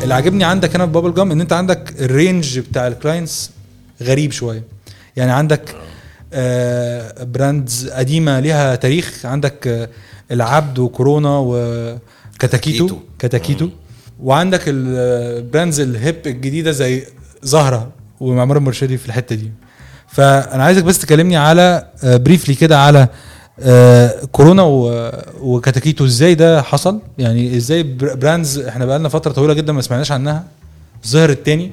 اللي عاجبني عندك هنا في بابل جام ان انت عندك الرينج بتاع الكلاينتس غريب شويه يعني عندك آه براندز قديمه ليها تاريخ عندك آه العبد وكورونا وكتاكيتو كتاكيتو. كتاكيتو وعندك البراندز الهيب الجديده زي زهره ومعمار المرشدي في الحته دي فانا عايزك بس تكلمني على بريفلي كده على آه، كورونا و- وكتاكيتو ازاي ده حصل يعني ازاي بر- براندز احنا بقالنا فتره طويله جدا ما سمعناش عنها ظهر التاني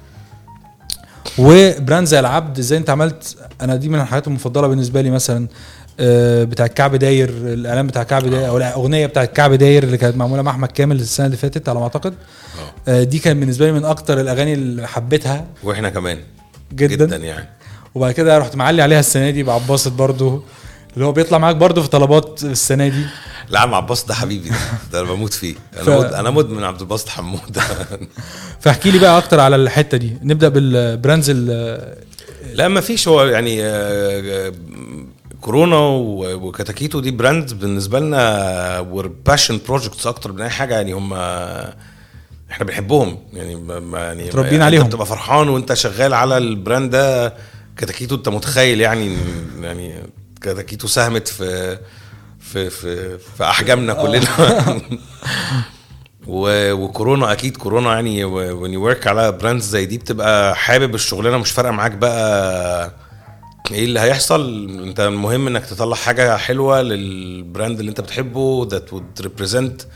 وبراند زي العبد ازاي انت عملت انا دي من الحاجات المفضله بالنسبه لي مثلا آه، بتاع الكعب داير الاعلان بتاع الكعب داير او الاغنيه بتاع الكعب داير اللي كانت معموله مع احمد كامل السنه اللي فاتت على ما اعتقد آه، دي كان بالنسبه لي من اكتر الاغاني اللي حبيتها واحنا كمان جدا, جدا يعني وبعد كده رحت معلي عليها السنه دي بعباسط برضو اللي هو بيطلع معاك برضو في طلبات السنه دي لا عم عباس ده حبيبي ده, ده انا بموت فيه انا ف- مد... انا مدمن عبد الباسط حمود فاحكي لي بقى اكتر على الحته دي نبدا بالبراندز ال- لا ما فيش هو يعني آه، آه، كورونا و- وكتاكيتو دي براند بالنسبه لنا ور باشن بروجكتس اكتر من اي حاجه يعني هم احنا بنحبهم يعني ما- ما- يعني متربيين انت عليهم. بتبقى فرحان وانت شغال على البراند ده كتاكيتو انت متخيل يعني إن- يعني كتاكيتو ساهمت في في في, في احجامنا كلنا و- وكورونا اكيد كورونا يعني وين يو ورك على براندز زي دي بتبقى حابب الشغلانه مش فارقه معاك بقى ايه اللي هيحصل انت المهم انك تطلع حاجه حلوه للبراند اللي انت بتحبه that would represent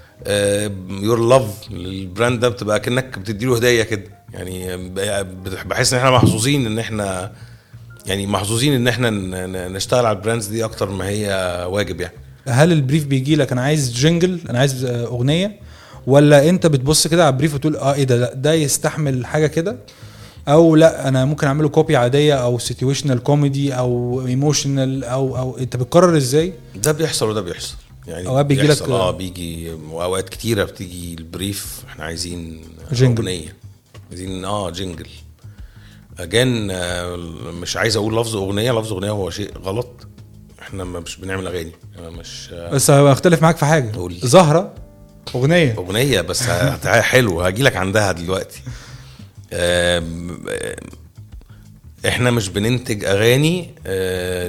يور لاف للبراند ده بتبقى كانك بتديله هديه كده يعني ب- بحس ان احنا محظوظين ان احنا يعني محظوظين ان احنا ن- ن- نشتغل على البراندز دي اكتر ما هي واجب يعني هل البريف بيجي لك انا عايز جينجل انا عايز آه، اغنيه ولا انت بتبص كده على البريف وتقول اه ايه ده لا، ده يستحمل حاجه كده او لا انا ممكن اعمله كوبي عاديه او سيتويشنال كوميدي او ايموشنال او او انت بتقرر ازاي ده بيحصل وده بيحصل يعني أوقات بيجي لك- بيحصل، اه بيجي واوقات كتيره بتيجي البريف احنا عايزين جينجل. اغنيه عايزين اه جينجل اجان آه، مش عايز اقول لفظ اغنيه لفظ اغنيه هو شيء غلط احنا ما- مش بنعمل اغاني أنا مش آه، بس هختلف معاك في حاجه قول. زهره اغنيه اغنيه بس هت- حلو هاجي لك عندها دلوقتي آم، آم، احنا مش بننتج اغاني آه،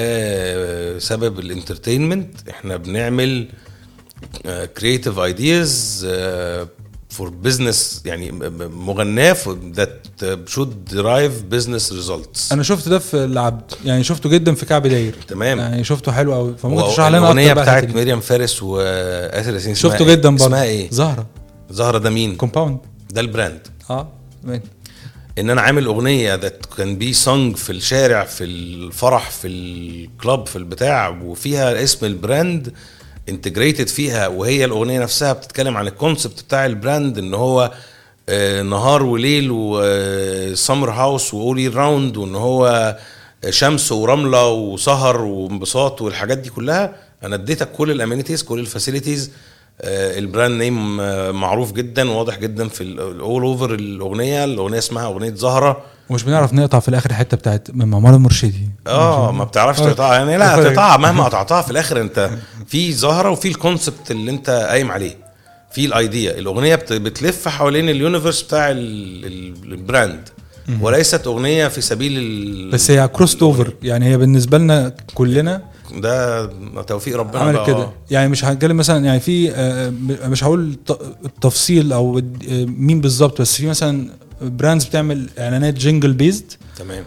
لسبب الانترتينمنت احنا بنعمل كرييتيف ايدياز فور بزنس يعني م- م- مغناه ذات شود درايف بزنس ريزلتس انا شفت ده في العبد يعني شفته جدا في كعب داير تمام يعني شفته حلو قوي فممكن تشرح لنا الاغنيه اكتر بقى بتاعت الحتة دي. مريم فارس واسر ياسين اسمها شفته إيه؟ جدا برضه اسمها ايه؟ زهره زهره ده مين؟ كومباوند ده البراند اه تمام. ان انا عامل اغنيه ذات كان بي سونج في الشارع في الفرح في الكلاب في البتاع وفيها اسم البراند انتجريتد فيها وهي الاغنيه نفسها بتتكلم عن الكونسبت بتاع البراند ان هو آه، نهار وليل وسمر هاوس واول راوند وان هو شمس ورمله وسهر وانبساط والحاجات دي كلها انا اديتك كل الامينيتيز كل الفاسيلتيز البراند نيم آه، معروف جدا واضح جدا في الاول اوفر الاغنيه الاغنيه اسمها اغنيه زهره ومش بنعرف نقطع في الاخر الحته بتاعت من معمار المرشدي اه ما بتعرفش آه. تقطعها يعني لا آه. هتقطعها مهما قطعتها في الاخر انت في زهره وفي الكونسبت اللي انت قايم عليه في الايديا الاغنيه بت- بتلف حوالين اليونيفرس بتاع ال- ال- البراند وليست اغنيه في سبيل ال... بس هي كروست اوفر يعني هي بالنسبه لنا كلنا ده توفيق ربنا عملت بقى، كده آه. يعني مش هنتكلم مثلا يعني في آه، مش هقول ت- التفصيل او آه، مين بالظبط بس في مثلا براندز بتعمل اعلانات جينجل بيزد تمام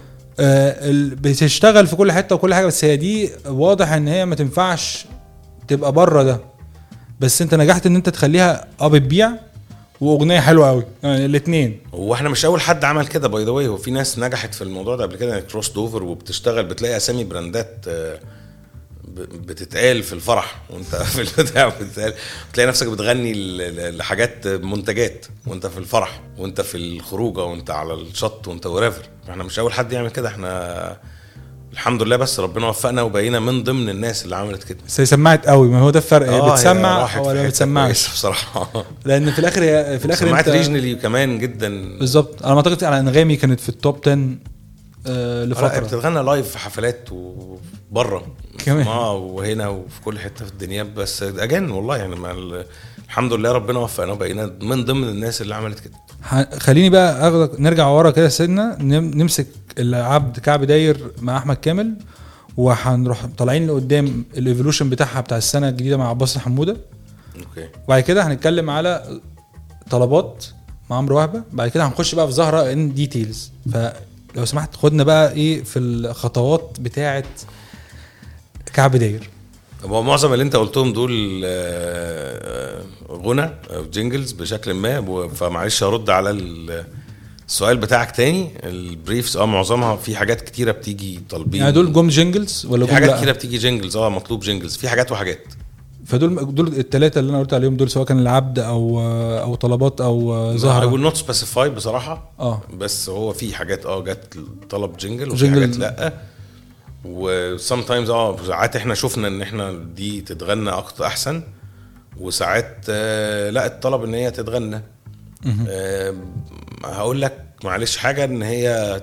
بتشتغل في كل حته وكل حاجه بس هي دي واضح ان هي ما تنفعش تبقى بره ده بس انت نجحت ان انت تخليها اه بتبيع واغنيه حلوه قوي يعني الاثنين هو احنا مش اول حد عمل كده باي ذا واي هو في ناس نجحت في الموضوع ده قبل كده يعني كروس اوفر وبتشتغل بتلاقي اسامي براندات آه، ب- بتتقال في الفرح وانت في البتاع بتتقال بتلاقي نفسك بتغني ل- ل- لحاجات منتجات وانت في الفرح وانت في الخروجه وانت على الشط وانت ورافر احنا مش اول حد يعمل كده احنا الحمد لله بس ربنا وفقنا وبقينا من ضمن الناس اللي عملت كده بس هي سمعت قوي ما هو ده الفرق هي آه، بتسمع راحت في ولا ما حتة بتسمعش كويسة بصراحه لان في الاخر هي في الاخر سمعت انت ريجنالي كمان جدا بالظبط انا ما اعتقد على انغامي كانت في التوب 10 آه لا لفتره بتتغنى لايف في حفلات وبره كمان. اه وهنا وفي كل حته في الدنيا بس اجان والله يعني مع ال- الحمد لله ربنا وفقنا وبقينا من ضمن الناس اللي عملت كده ح- خليني بقى اخدك نرجع ورا كده سنه نم- نمسك العبد كعب داير مع احمد كامل وهنروح طالعين لقدام الايفولوشن بتاعها بتاع السنه الجديده مع عباس حموده اوكي وبعد كده هنتكلم على طلبات مع عمرو وهبه بعد كده هنخش بقى في زهره ان ديتيلز فلو سمحت خدنا بقى ايه في الخطوات بتاعه كعب داير هو معظم اللي انت قلتهم دول آه، آه، غنى او جينجلز بشكل ما و- فمعلش هرد على ال- السؤال بتاعك تاني البريفز اه معظمها في حاجات كتيره بتيجي طالبين يعني دول جم جينجلز ولا في جم حاجات لأ؟ كتيره بتيجي جينجلز اه مطلوب جينجلز في حاجات وحاجات فدول دول الثلاثه اللي انا قلت عليهم دول سواء كان العبد او او طلبات او I زهره will not specify بصراحه اه بس هو في حاجات اه جت طلب جينجل وفي جينجل. حاجات لا و sometimes اه ساعات احنا شفنا ان احنا دي تتغنى اكتر احسن وساعات آه لا الطلب ان هي تتغنى آه هقول لك معلش حاجه ان هي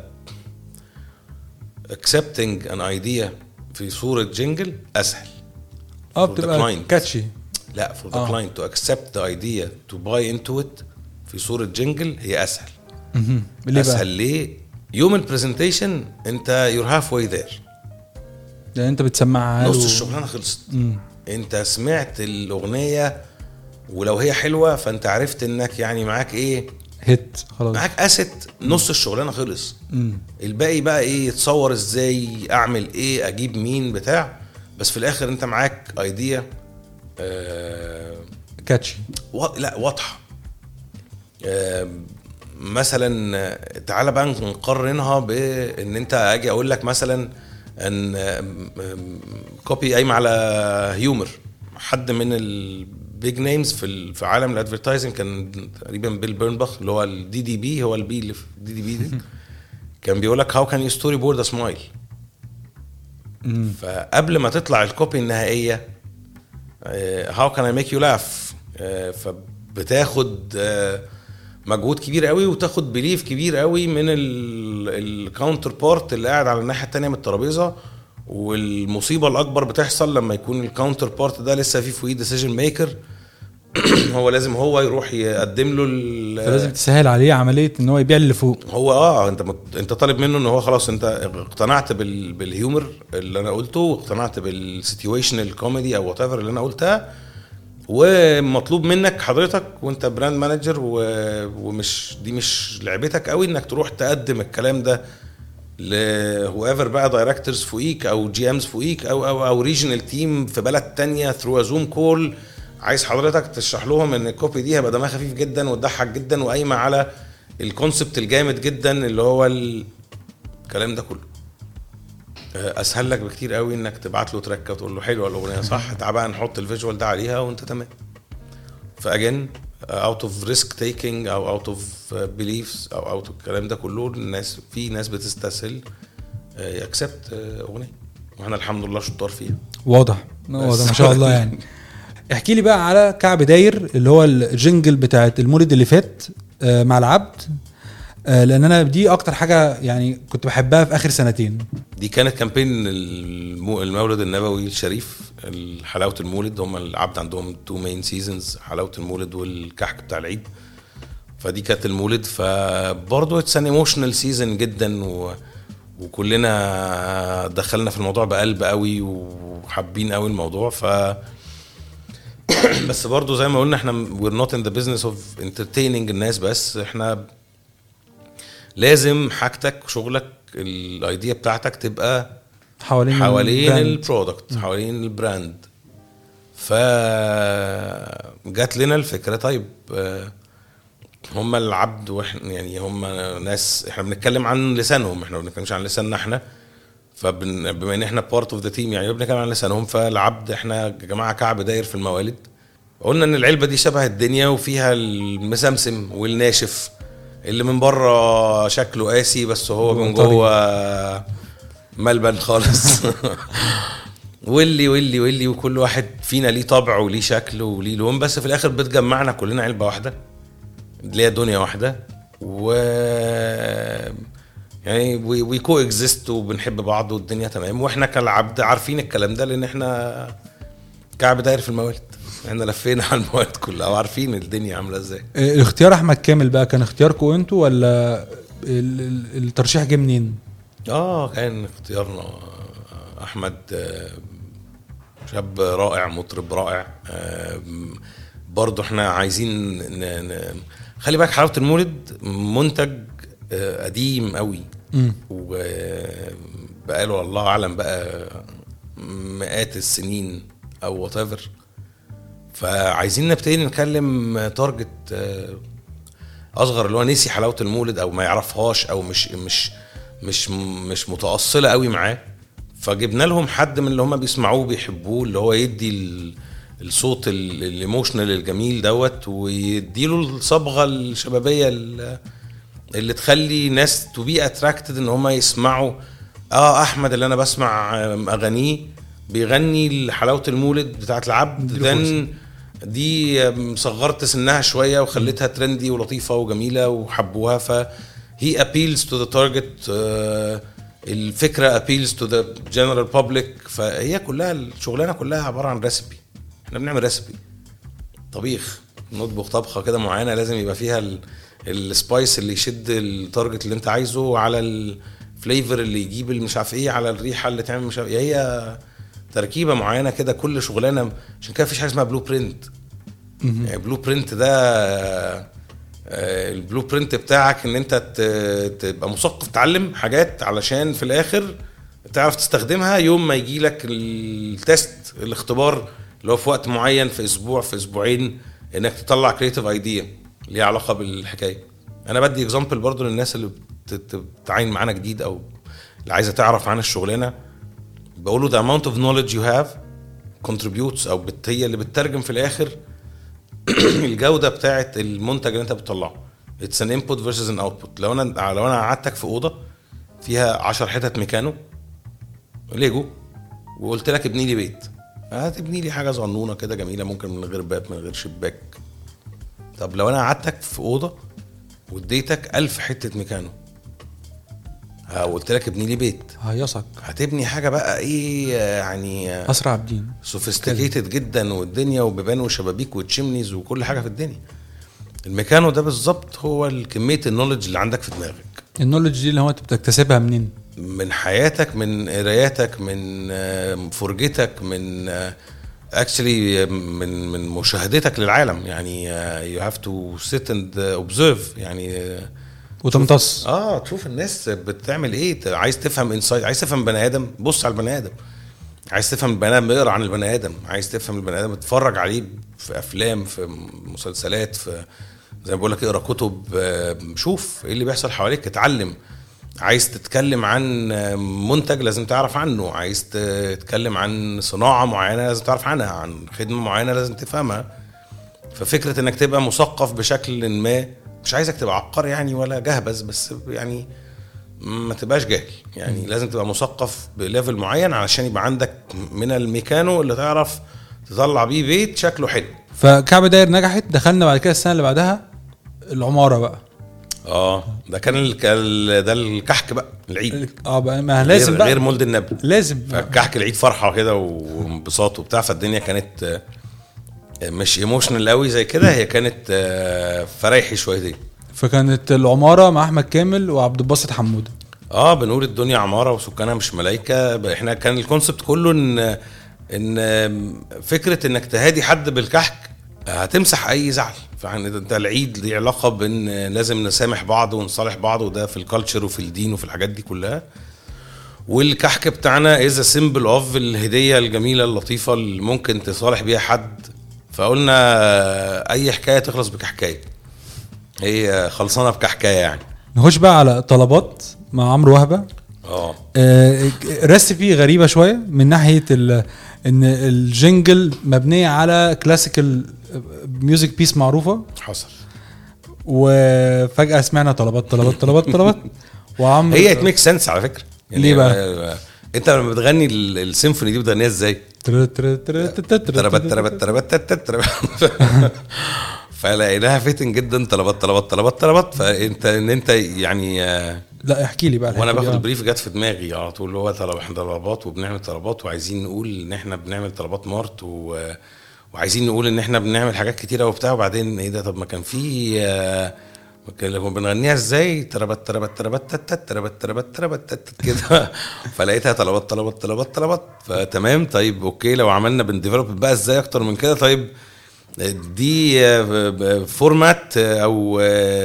accepting an idea في صوره جينجل اسهل اه For the بتبقى client. كاتشي لا for the آه. client to accept the idea to buy into it في صوره جينجل هي اسهل مهم. ليه اسهل بقى؟ ليه يوم البرزنتيشن انت يور هاف واي ذير لان انت بتسمعها نص له. الشغلانه خلصت مم. انت سمعت الاغنيه ولو هي حلوه فانت عرفت انك يعني معاك ايه هيت خلاص معاك اسيت نص الشغلانه خلص مم. الباقي بقى ايه تصور ازاي اعمل ايه اجيب مين بتاع بس في الاخر انت معاك ايديا آه كاتشي و... لا واضحه آه، مثلا آه، تعالى بقى نقارنها بان انت اجي اقول لك مثلا ان كوبي قايمه على هيومر حد من البيج نيمز في ال- في عالم الادفرتايزنج كان تقريبا بيل بيرنباخ اللي هو الدي دي بي هو البي اللي في دي دي بي دي كان بيقول لك هاو كان يو ستوري بورد سمايل مم. فقبل ما تطلع الكوبي النهائيه هاو كان اي ميك يو لاف فبتاخد آه، مجهود كبير قوي وتاخد بليف كبير قوي من الكاونتر بارت اللي قاعد على الناحيه التانية من الترابيزه والمصيبه الاكبر بتحصل لما يكون الكاونتر بارت ده لسه فيه فوقيه ديسيجن ميكر هو لازم هو يروح يقدم له ال- فلازم تسهل عليه عمليه ان هو يبيع اللي فوق هو اه انت مت... انت طالب منه ان هو خلاص انت اقتنعت بال... بالهيومر اللي انا قلته واقتنعت بالسيتويشنال كوميدي او وات ايفر اللي انا قلتها ومطلوب منك حضرتك وانت براند مانجر و... ومش دي مش لعبتك قوي انك تروح تقدم الكلام ده لهو ايفر بقى دايركتورز فوقيك او جي امز فوقيك او او او ريجنال تيم في بلد تانية ثرو زوم كول عايز حضرتك تشرح لهم ان الكوبي دي هيبقى دمها خفيف جدا وتضحك جدا وقايمه على الكونسبت الجامد جدا اللي هو ال- الكلام ده كله اسهل لك بكتير قوي انك تبعت له تراك وتقول له حلوه الاغنيه صح تعال بقى نحط الفيجوال ده عليها وانت تمام فاجين اوت اوف ريسك تيكينج او اوت اوف بيليفز او اوت اوف الكلام ده كله الناس في ناس بتستسهل اكسبت اغنيه واحنا الحمد لله شطار فيها واضح واضح ما شاء الله يعني احكي لي بقى على كعب داير اللي هو الجنجل بتاعت المولد اللي فات آه، مع العبد آه، لان انا دي اكتر حاجه يعني كنت بحبها في اخر سنتين دي كانت كامبين المو- المولد النبوي الشريف حلاوه المولد هم العبد عندهم تو مين سيزونز حلاوه المولد والكحك بتاع العيد فدي كانت المولد فبرضه اتس ان ايموشنال سيزون جدا و وكلنا دخلنا في الموضوع بقلب قوي وحابين قوي الموضوع ف بس برضه زي ما قلنا احنا we're not in the business of entertaining الناس بس احنا لازم حاجتك وشغلك الايديا بتاعتك تبقى حوالين حوالين البراند. البرودكت حوالين البراند ف جات لنا الفكره طيب آه، هم العبد واحنا يعني هم ناس احنا بنتكلم عن لسانهم احنا ما بنتكلمش عن لساننا احنا فبما ان احنا بارت اوف ذا تيم يعني بنتكلم عن لسانهم فالعبد احنا يا جماعه كعب داير في الموالد قلنا ان العلبه دي شبه الدنيا وفيها المسمسم والناشف اللي من بره شكله قاسي بس هو من طري. جوه ملبن خالص واللي واللي واللي وكل واحد فينا ليه طبع وليه شكل وليه لون بس في الاخر بتجمعنا كلنا علبه واحده اللي هي دنيا واحده و يعني وي كو اكزيست وبنحب بعض والدنيا تمام واحنا كالعبد عارفين الكلام ده لان احنا كعب داير في الموالد احنا لفينا على المواد كلها وعارفين الدنيا عامله ازاي آه، اختيار احمد كامل بقى كان اختياركم انتوا ولا ال- ال- الترشيح جه منين؟ اه كان اختيارنا احمد آه، شاب رائع مطرب رائع آه، برضه احنا عايزين ن... ن... خلي بالك حلاوه المولد منتج آه، قديم قوي مم. وبقاله الله اعلم بقى مئات السنين او وات ايفر فعايزين نبتدي نتكلم تارجت آه، اصغر اللي هو نسي حلاوه المولد او ما يعرفهاش او مش مش مش مش متاصله قوي معاه فجبنا لهم حد من اللي هم بيسمعوه بيحبوه اللي هو يدي ال- الصوت ال- الايموشنال الجميل دوت ويديله الصبغه الشبابيه ال- اللي تخلي ناس تو بي اتراكتد ان هم يسمعوا اه احمد اللي انا بسمع آم، اغانيه بيغني حلاوه المولد بتاعت العبد اديله ذن دي آم، صغرت سنها شويه وخليتها ترندي ولطيفه وجميله وحبوها ف هي appeals to the target آه، الفكره appeals to the general public فهي كلها الشغلانه كلها عباره عن ريسبي احنا بنعمل ريسبي طبيخ نطبخ طبخه كده معينه لازم يبقى فيها ال- السبايس اللي يشد التارجت اللي انت عايزه على الفليفر اللي يجيب اللي مش عارف ايه على الريحه اللي تعمل مش عارف إيه. هي تركيبه معينه كده كل شغلانه عشان كده مفيش حاجه اسمها بلو برنت يعني بلو برنت ده آه، البلو برنت بتاعك ان انت ت- تبقى مثقف تتعلم حاجات علشان في الاخر تعرف تستخدمها يوم ما يجي لك التست الاختبار اللي هو في وقت معين في اسبوع في اسبوعين انك تطلع كريتيف ايديا ليها علاقه بالحكايه انا بدي اكزامبل برضو للناس اللي بت- بتتعين معانا جديد او اللي عايزه تعرف عن الشغلانه بقول له the amount of knowledge you have contributes او بت هي اللي بتترجم في الاخر الجوده بتاعت المنتج اللي انت بتطلعه اتس ان انبوت فيرسز ان اوتبوت لو انا لو انا قعدتك في اوضه فيها 10 حتت ميكانو ليجو وقلت لك ابني لي بيت هتبني لي حاجه صغنونه كده جميله ممكن من غير باب من غير شباك طب لو انا قعدتك في اوضه واديتك ألف حته ميكانو ها، وقلت لك ابني لي بيت هيصك هتبني حاجه بقى ايه يعني اسرع عابدين سوفيستيكيتد جدا والدنيا وبيبان وشبابيك وتشيمنيز وكل حاجه في الدنيا الميكانو ده بالظبط هو كميه النولج اللي عندك في دماغك النولج دي اللي هو انت بتكتسبها منين؟ من حياتك من قراياتك من آه، فرجتك من اكشلي من من مشاهدتك للعالم يعني يو هاف تو سيت اند اوبزرف يعني آه، وتمتص اه تشوف الناس بتعمل ايه ت- عايز تفهم انسايد عايز تفهم بني ادم بص على البني ادم عايز تفهم البني ادم اقرا عن البني ادم عايز تفهم البني ادم اتفرج عليه في افلام في مسلسلات في زي ما بقول لك اقرا كتب آه، شوف ايه اللي بيحصل حواليك اتعلم عايز تتكلم عن آه، منتج لازم تعرف عنه عايز تتكلم عن صناعه معينه لازم تعرف عنها عن خدمه معينه لازم تفهمها ففكره انك تبقى مثقف بشكل ما مش عايزك تبقى عبقري يعني ولا جهبذ بس يعني ما تبقاش جاهل يعني لازم تبقى مثقف بليفل معين علشان يبقى عندك من الميكانو اللي تعرف تطلع بيه بيت شكله حلو فكعب داير نجحت دخلنا بعد كده السنه اللي بعدها العماره بقى اه ده كان ال... ال- ده الكحك بقى العيد اه بقى ما لازم غير, بقى غير مولد النبي لازم فالكحك العيد فرحه كده وانبساط وبتاع فالدنيا كانت آه، مش ايموشنال قوي زي كده هي كانت آه، فرايحي شويتين فكانت العماره مع احمد كامل وعبد الباسط حموده اه بنقول الدنيا عماره وسكانها مش ملايكه احنا كان الكونسبت كله ان ان فكره انك تهادي حد بالكحك هتمسح اي زعل فيعني انت العيد ليه علاقه بان لازم نسامح بعض ونصالح بعض وده في الكالتشر وفي الدين وفي الحاجات دي كلها والكحك بتاعنا از سيمبل اوف الهديه الجميله اللطيفه اللي ممكن تصالح بيها حد فقلنا اي حكايه تخلص بكحكايه هي خلصانه بكحكايه يعني نخش بقى على طلبات مع عمرو وهبه اه آه، ريسيبي غريبه شويه من ناحيه ال- ان الجنجل مبنيه على كلاسيكال ميوزك بيس معروفه حصل وفجاه سمعنا طلبات طلبات طلبات طلبات وعمرو هي ات ميك سنس على فكره ليه بقى؟ آه، انت لما بتغني ال- السيمفوني دي بتغنيها ازاي؟ تر- تر- تر- تر- تر- تربت تربت تربت تت- تت- تربت فلقيناها فيتنج جدا طلبات طلبات طلبات طلبات فانت ان انت يعني آه، لا احكي لي بقى وانا الحتة دي. باخد آه. البريف جت في دماغي على طول اللي هو طلب احنا طلبات وبنعمل طلبات وعايزين نقول ان احنا بنعمل طلبات مارت و وعايزين نقول ان احنا بنعمل حاجات كتيره وبتاع وبعدين ايه ده طب ما كان في آه، ما كان لما بنغنيها ازاي تربت تربت تربت تت تربت تربت تربت تت كده فلقيتها طلبات طلبات طلبات طلبات فتمام طيب اوكي لو عملنا بنديفلوب بقى ازاي اكتر من كده طيب دي فورمات او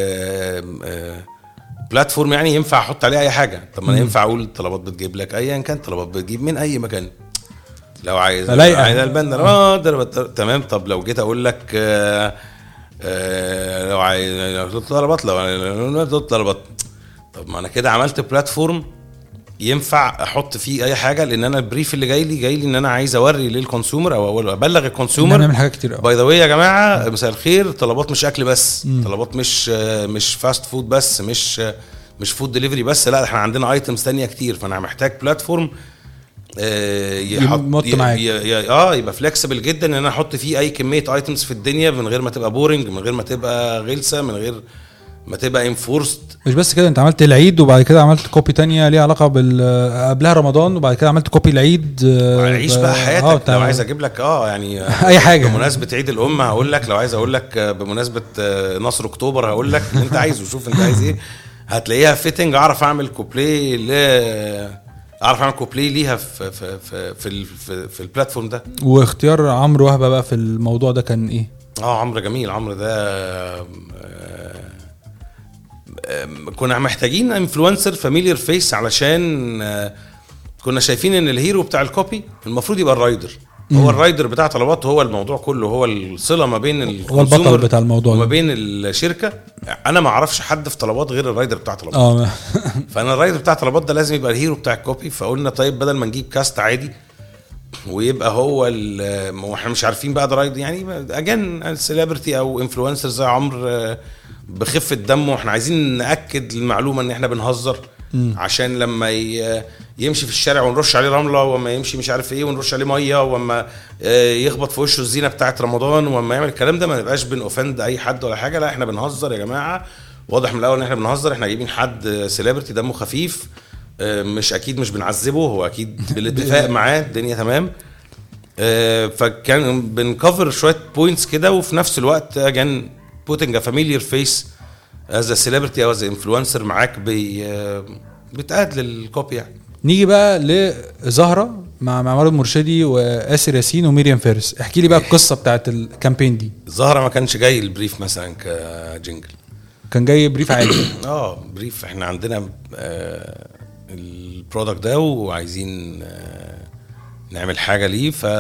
بلاتفورم يعني ينفع احط عليه اي حاجه طب ما انا ينفع اقول طلبات بتجيب لك ايا كان طلبات بتجيب من اي مكان لو عايز فلايقة. عايز البند اه ده- ده- تمام طب لو جيت اقول لك آه، آه، لو عايز لو تطلب طلبات لو لو تطلب طلبات طب ما انا كده عملت بلاتفورم ينفع احط فيه اي حاجه لان انا البريف اللي جاي لي جاي لي ان انا عايز اوري للكونسيومر او أقول- ابلغ إن الكونسيومر نعمل حاجات كتير قوي باي ذا واي يا جماعه مساء الخير طلبات مش اكل بس طلبات مش مش فاست فود بس مش مش فود ديليفري بس لا احنا عندنا ايتمز تانية كتير فانا محتاج بلاتفورم آه، يحط يمط ي- معاك. ي- ي- اه يبقى فليكسبل جدا ان انا احط فيه اي كميه ايتمز في الدنيا من غير ما تبقى بورنج من غير ما تبقى غلسه من غير ما تبقى انفورست مش بس كده انت عملت العيد وبعد كده عملت كوبي تانية ليها علاقه بال قبلها رمضان وبعد كده عملت كوبي العيد آه، عيش ب- بقى اه حياتك بتاع- لو عايز اجيب لك اه يعني أي حاجة. بمناسبه عيد الام هقول لك لو عايز اقول لك آه، بمناسبه آه، نصر اكتوبر هقول لك اللي انت عايزه شوف انت عايز ايه هتلاقيها فيتنج اعرف اعمل كوبلي ل اعرف اعمل كوبلي ليها في في في في, ال- في, في البلاتفورم ده واختيار عمرو وهبه بقى في الموضوع ده كان ايه؟ اه عمرو جميل عمرو ده آه، آه، كنا محتاجين انفلونسر فاميليار فيس علشان آه، كنا شايفين ان الهيرو بتاع الكوبي المفروض يبقى الرايدر هو الرايدر بتاع طلبات هو الموضوع كله هو الصله ما بين الكونسيومر بتاع الموضوع وما ده. بين الشركه انا ما اعرفش حد في طلبات غير الرايدر بتاع طلبات اه فانا الرايدر بتاع طلبات ده لازم يبقى الهيرو بتاع الكوبي فقلنا طيب بدل ما نجيب كاست عادي ويبقى هو ال- ما هو احنا مش عارفين بقى ده رايد يعني اجان سيلبرتي او انفلونسر زي عمرو آه، بخفه دمه احنا عايزين ناكد المعلومه ان احنا بنهزر عشان لما ي- يمشي في الشارع ونرش عليه رمله وما يمشي مش عارف ايه ونرش عليه ميه وما آه، يخبط في وشه الزينه بتاعت رمضان وما يعمل الكلام ده ما نبقاش بنوفند اي حد ولا حاجه لا احنا بنهزر يا جماعه واضح من الاول ان احنا بنهزر احنا جايبين حد سيلبرتي دمه خفيف آه، مش اكيد مش بنعذبه هو اكيد بالاتفاق معاه الدنيا تمام آه، فكان بنكفر شويه بوينتس كده وفي نفس الوقت اجان بوتنج ا فاميليار فيس از سيلبرتي او از انفلونسر معاك بي آه، بتقاد للكوبي يعني نيجي بقى لزهره مع معمر المرشدي واسر ياسين وميريام فارس احكي لي بقى القصه بتاعت الكامبين دي زهره ما كانش جاي البريف مثلا كجنجل كان جاي بريف عادي اه بريف احنا عندنا آه البرودكت ده وعايزين آه نعمل حاجه ليه ف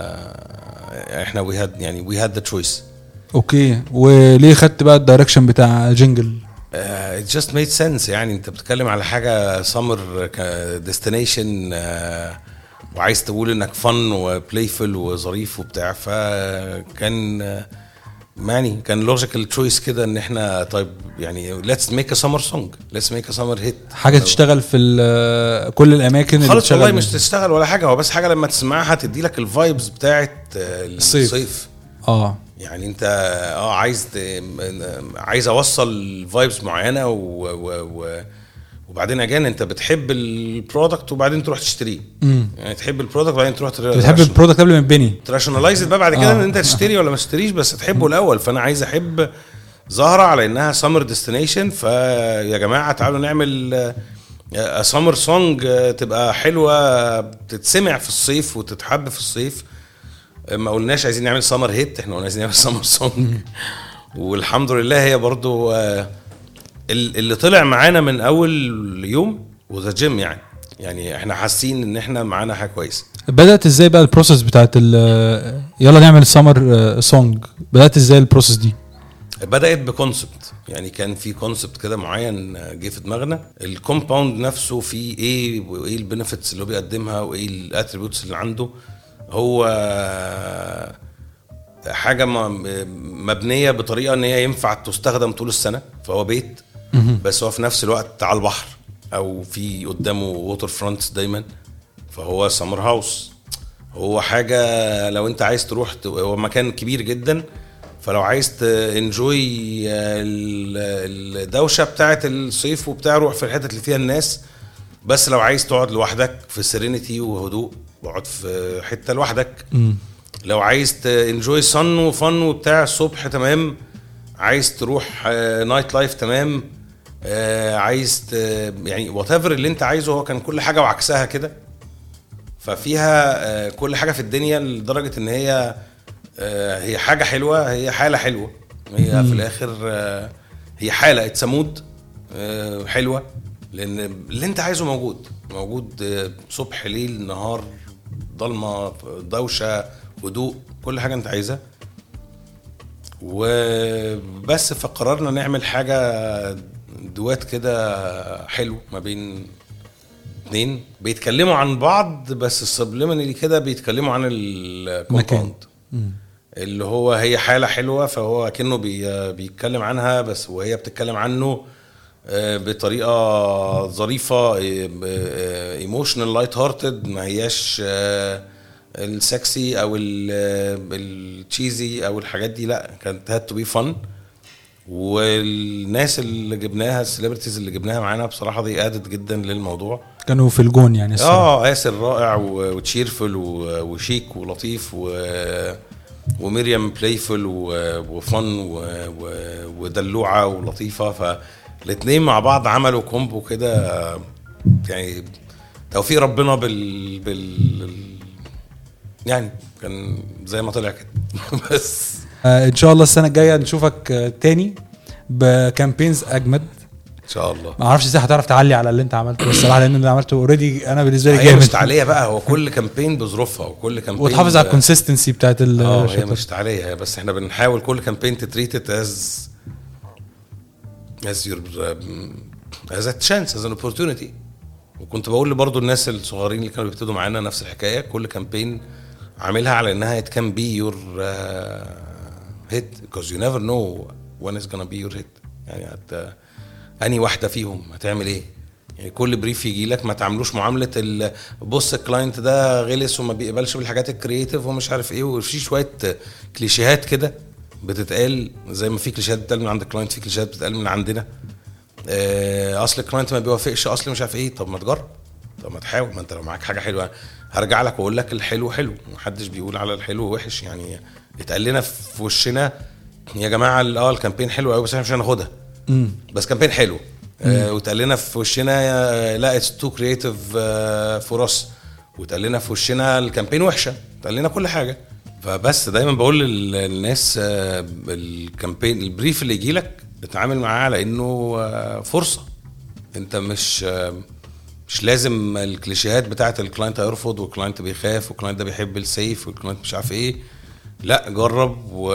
احنا وي هاد يعني وي هاد ذا تشويس اوكي وليه خدت بقى الدايركشن بتاع جنجل ات جاست ميد سنس يعني انت بتتكلم على حاجه سمر ديستنيشن وعايز تقول انك فن وبلايفل وظريف وبتاع فكان آه، يعني كان لوجيكال تشويس كده ان احنا طيب يعني ليتس ميك ا سمر سونج ليتس ميك ا سمر هيت حاجه تشتغل في ال- كل الاماكن اللي خالص بتشغل والله مش منها. تشتغل ولا حاجه هو بس حاجه لما تسمعها تدي لك الفايبز بتاعت آه، الصيف. الصيف اه يعني انت اه عايز ت- عايز اوصل فايبس معينه و, و, و وبعدين اجان انت بتحب البرودكت وبعدين تروح تشتريه امم يعني تحب البرودكت وبعدين تروح بتحب البرودكت قبل ما يتبني تراشنالايز بقى بعد كده آه. ان انت تشتري ولا ما تشتريش بس تحبه الاول فانا عايز احب زهره على انها سمر ديستنيشن فيا جماعه تعالوا نعمل سمر سونج تبقى حلوه تتسمع في الصيف وتتحب في الصيف ما قلناش عايزين نعمل سمر هيت احنا قلنا عايزين نعمل سمر سونج والحمد لله هي برضو آه، ال- اللي طلع معانا من اول يوم وذا جيم يعني يعني احنا حاسين ان احنا معانا حاجه كويسه بدات ازاي بقى البروسيس بتاعت ال- يلا نعمل سمر سونج بدات ازاي البروسيس دي بدات بكونسبت يعني كان في كونسبت كده معين جه في دماغنا الكومباوند نفسه فيه ايه وايه البنفيتس اللي هو بيقدمها وايه الاتريبيوتس اللي عنده هو حاجه م- مبنيه بطريقه ان هي ينفع تستخدم طول السنه فهو بيت بس هو في نفس الوقت على البحر او في قدامه ووتر فرونتس دايما فهو سمر هاوس هو حاجه لو انت عايز تروح ت- هو مكان كبير جدا فلو عايز تنجوي الدوشه بتاعه الصيف وبتاع روح في الحتت اللي فيها الناس بس لو عايز تقعد لوحدك في سيرينيتي وهدوء اقعد في حته لوحدك لو عايز انجوي صن وفن وبتاع الصبح تمام عايز تروح نايت لايف تمام آه، عايز ت- يعني وات ايفر اللي انت عايزه هو كان كل حاجه وعكسها كده ففيها آه، كل حاجه في الدنيا لدرجه ان هي آه، هي حاجه حلوه هي حاله حلوه هي في الاخر آه، هي حاله اتس مود حلوه لان اللي انت عايزه موجود موجود آه، صبح ليل نهار ضلمه دوشه هدوء كل حاجه انت عايزها وبس فقررنا نعمل حاجه دوات كده حلو ما بين اتنين بيتكلموا عن بعض بس السبليمينالي كده بيتكلموا عن الكومباوند اللي هو هي حاله حلوه فهو كأنه بي بيتكلم عنها بس وهي بتتكلم عنه آه، بطريقه ظريفه ايموشنال لايت هارتد ما هياش آه، السكسي او التشيزي او الحاجات دي لا كانت هاد تو بي فن والناس اللي جبناها السليبرتيز اللي جبناها معانا بصراحه دي ادت جدا للموضوع كانوا في الجون يعني الصراحة. اه ياسر رائع و- وتشيرفل و- وشيك ولطيف و ومريم بلايفل و- وفن و- و- ودلوعه ولطيفه فالاثنين مع بعض عملوا كومبو كده يعني توفيق ربنا بال بال يعني كان زي ما طلع كده بس آه ان شاء الله السنه الجايه نشوفك آه تاني بكامبينز اجمد ان شاء الله ما اعرفش ازاي هتعرف تعلي على اللي انت عملته بس الصراحه لان اللي عملته اوريدي انا بالنسبه لي هي مش جامد تعليق بقى هو كل كامبين بظروفها وكل كامبين وتحافظ على الكونسيستنسي بتاعت ال اه هي الشطر. مش تعليق هي بس احنا بنحاول كل كامبين تتريت از از يور از ا تشانس از ان اوبورتونيتي وكنت بقول برضو الناس الصغيرين اللي كانوا بيبتدوا معانا نفس الحكايه كل كامبين عاملها على انها it can be your uh, hit because you never know when it's gonna be your hit يعني هت اني واحده فيهم هتعمل ايه يعني كل بريف يجي لك ما تعملوش معامله ال- بص الكلاينت ده غلس وما بيقبلش بالحاجات الكرييتيف ومش عارف ايه وفي شويه كليشيهات كده بتتقال زي ما في كليشيهات بتتقال من عند الكلاينت في كليشيهات بتتقال من عندنا آه، اصل الكلاينت ما بيوافقش اصل مش عارف ايه طب ما تجرب طب ما تحاول ما انت لو معاك حاجه حلوه هرجع لك واقول لك الحلو حلو محدش بيقول على الحلو وحش يعني اتقال لنا في وشنا يا جماعه ال- اه الكامبين حلو قوي بس احنا مش هناخدها مم. بس كامبين حلو آه واتقال لنا في وشنا آه، لا اتس تو كرييتيف فور اس واتقال لنا في وشنا الكامبين وحشه اتقال لنا كل حاجه فبس دايما بقول لل- للناس آه، الكامبين البريف اللي يجي لك اتعامل معاه على انه آه، فرصه انت مش آه، مش لازم الكليشيهات بتاعت الكلاينت هيرفض والكلاينت بيخاف والكلاينت ده بيحب السيف والكلاينت مش عارف ايه لا جرب و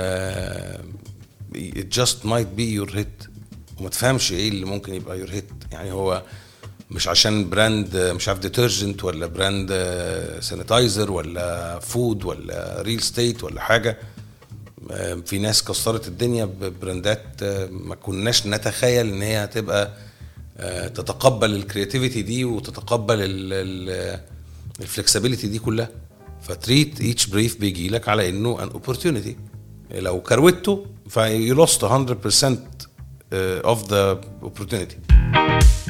it just might be your hit وما تفهمش ايه اللي ممكن يبقى your hit يعني هو مش عشان براند مش عارف ديترجنت ولا براند سانيتايزر ولا فود ولا ريل ستيت ولا حاجه آه، في ناس كسرت الدنيا ببراندات آه، ما كناش نتخيل ان هي هتبقى آه، تتقبل الكرياتيفيتي دي وتتقبل الفلكسبيليتي دي كلها فتريت ايتش بريف بيجي لك على انه ان اوبورتيونيتي لو كروته فيو لوست 100% اوف ذا opportunity